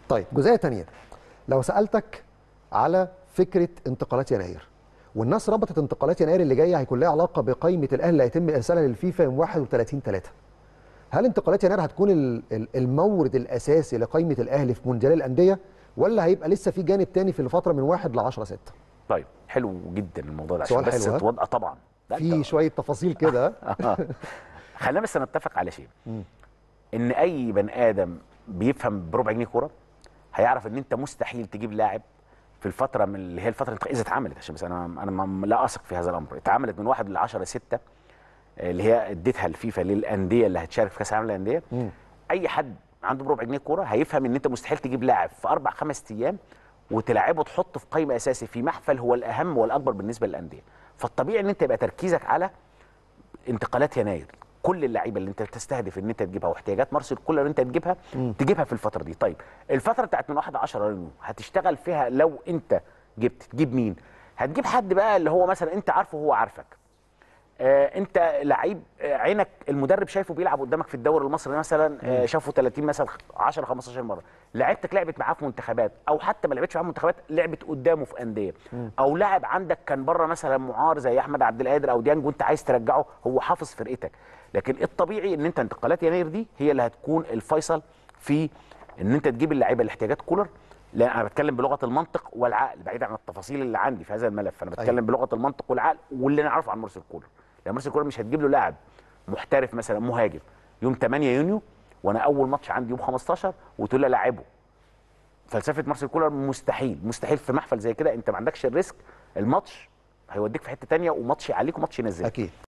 طيب جزئيه تانية لو سالتك على فكره انتقالات يناير والناس ربطت انتقالات يناير اللي جايه هيكون لها علاقه بقائمه الاهلي اللي هيتم ارسالها للفيفا يوم 31 3 هل انتقالات يناير هتكون ال- ال- المورد الاساسي لقائمه الاهلي في مونديال الانديه ولا هيبقى لسه في جانب تاني في الفتره من 1 ل 10 6 طيب حلو جدا الموضوع ده عشان سؤال بس حلو، ها؟ توضح طبعا لا، في أنت- شويه تفاصيل كده آه. خلينا بس نتفق على شيء ان اي بني ادم بيفهم بربع جنيه كوره هيعرف ان انت مستحيل تجيب لاعب في الفتره من اللي هي الفتره اذا اتعملت عشان بس انا انا ما- لا اثق في هذا الامر اتعملت من 1 ل 10 6 اللي هي اديتها الفيفا للانديه اللي هتشارك في كاس العالم للانديه اي حد عنده بربع جنيه كوره هيفهم ان انت مستحيل تجيب لاعب في اربع خمس ايام وتلعبه تحطه في قائمه اساسي في محفل هو الاهم والاكبر بالنسبه للانديه فالطبيعي ان انت يبقى تركيزك على انتقالات يناير كل اللعيبه اللي انت تستهدف ان انت تجيبها واحتياجات مارسيل كولر اللي انت تجيبها تجيبها في الفتره دي طيب الفتره بتاعت من 1 ل 10 يونيو هتشتغل فيها لو انت جبت تجيب مين هتجيب حد بقى اللي هو مثلا انت عارفه وهو عارفك آه انت لعيب آه عينك المدرب شايفه بيلعب قدامك في الدوري المصري مثلا آه شافه 30 مثلا 10 15 مره لعيبتك لعبت معاه في منتخبات او حتى ما لعبتش معاه في منتخبات لعبت قدامه في انديه او لاعب عندك كان بره مثلا معار زي احمد عبد القادر او ديانج وانت عايز ترجعه هو حافظ فرقتك لكن الطبيعي ان انت انتقالات يناير دي هي اللي هتكون الفيصل في ان انت تجيب اللعيبه اللي احتياجات كولر لا انا بتكلم بلغه المنطق والعقل بعيد عن التفاصيل اللي عندي في هذا الملف انا بتكلم أيوة. بلغه المنطق والعقل واللي نعرفه عن مرسل كولر لان مرسل كولر مش هتجيب له لاعب محترف مثلا مهاجم يوم 8 يونيو وانا اول ماتش عندي يوم 15 وتقول لي لاعبه فلسفه مارسيل كولر مستحيل مستحيل في محفل زي كده انت ما عندكش الريسك الماتش هيوديك في حته تانية وماتش يعليك وماتش ينزلك اكيد